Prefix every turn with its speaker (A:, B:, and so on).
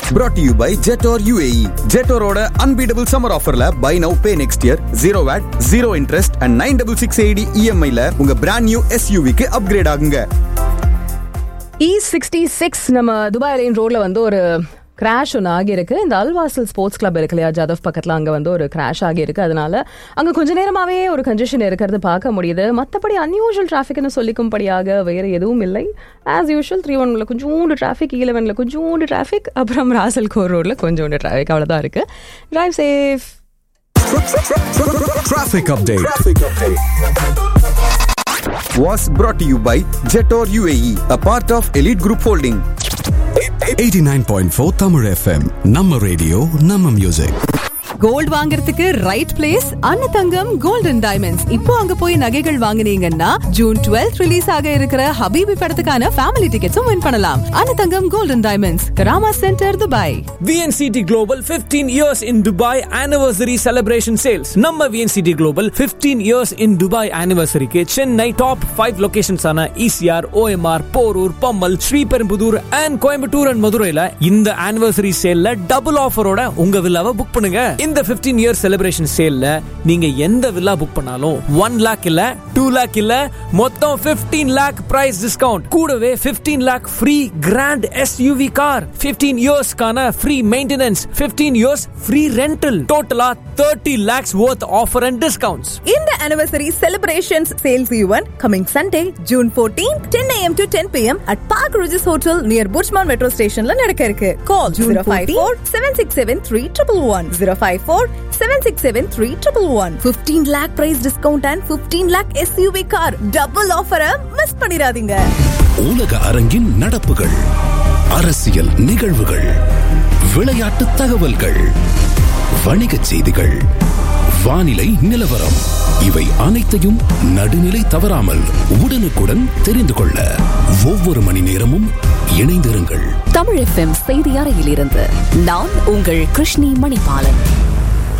A: brought to you by Jetor UAE. Jetoroட unbeatable summer offerல buy now pay next year 0 VAT, 0 interest and 9668 EMI ல உங்க brand new SUV க்கு upgrade ஆகுங்க.
B: E sixty six நம்ம Dubai line ரோட்ல வந்து ஒரு crash ஒன்று ஆகியிருக்கு இந்த அல்வாசல் ஸ்போர்ட்ஸ் கிளப் இருக்கு இல்லையா ஜாதவ் பக்கத்தில் அங்கே வந்து ஒரு கிராஷ் ஆகியிருக்கு அதனால அங்கே கொஞ்ச நேரமாகவே ஒரு கன்ஜெஷன் இருக்கிறது பார்க்க முடியுது மற்றபடி அன்யூஷுவல் டிராஃபிக்னு சொல்லிக்கும்படியாக வேறு எதுவும் இல்லை ஆஸ் யூஷுவல் த்ரீ ஒன்ல கொஞ்சோண்டு டிராஃபிக் ஈலவனில் கொஞ்சோண்டு டிராஃபிக் அப்புறம் ராசல் கோர் ரோட்ல கொஞ்சோண்டு டிராஃபிக் அவ்வளோதான் இருக்கு drive safe
C: Traffic update.
A: Was brought to you by Jetor UAE, a part of Elite Group Holding.
C: 89.4 Tamil FM. நம்ம ரேடியோ நம்ம மியூசிக்
D: கோல்ட் வாங்குறதுக்கு right place Annathangam golden diamonds இப்போ அங்க போய் நகைகள் வாங்குனீங்கன்னா ஜூன் 12 ரிலீஸ் ஆக இருக்கிற ஹபீபி படத்துக்கான ஃபேமிலி டிக்கெட்ஸும் வின் பண்ணலாம் Annathangam golden diamonds Karama centre Dubai
E: VNCT Global 15 years in Dubai anniversary celebration sales. நம்ம VNCT Global 15 years in Dubai anniversary க்கு சென்னை டாப் 5 லொகேஷன்ஸ் ஆன ECR, OMR, Porur, Pammal, Sriperumbudur and Coimbatore and மதுரையில இந்த anniversary சேல்ல டபுள் ஆஃபரோட உங்க வில்லாவை புக் பண்ணுங்க இந்த 15 இயர் செலிப்ரேஷன் சேல்ல நீங்க எந்த வில்லா புக் பண்ணாலும் 1 லேக் இல்ல 2 லேக் இல்ல மொத்தம் 15 லேக் பிரைஸ் டிஸ்கவுண்ட் கூடவே 15 lakh free grand SUV car 15 இயர்ஸ்க்கான free maintenance 15 years free rental டோட்டலா 30 lakhs worth offer and discounts
D: இந்த anniversary celebrations sales event coming Sunday, June 14, 10 a.m. to 10 p.m. at Park Regis Hotel near Bushman Metro Stationல நடக்க இருக்கு. Call 054-767-3111 054-767-3111 15 lakh price discount and 15 lakh SUV car double offer miss பண்ணிடாதீங்க
C: உலக அரங்கின் நடப்புகள் அரசியல் நிகழ்வுகள் விளையாட்டு தகவல்கள் வணிகச் செய்திகள் வானிலை நிலவரம் இவை அனைத்தையும் நடுநிலை தவறாமல் உடனுக்குடன் தெரிந்து கொள்ள ஒவ்வொரு மணி நேரமும் இணைந்திருங்கள்
F: தமிழ் எஃப்எம் செய்தி அறையிலிருந்து நான் உங்கள் கிருஷ்ணி மணிபாலன்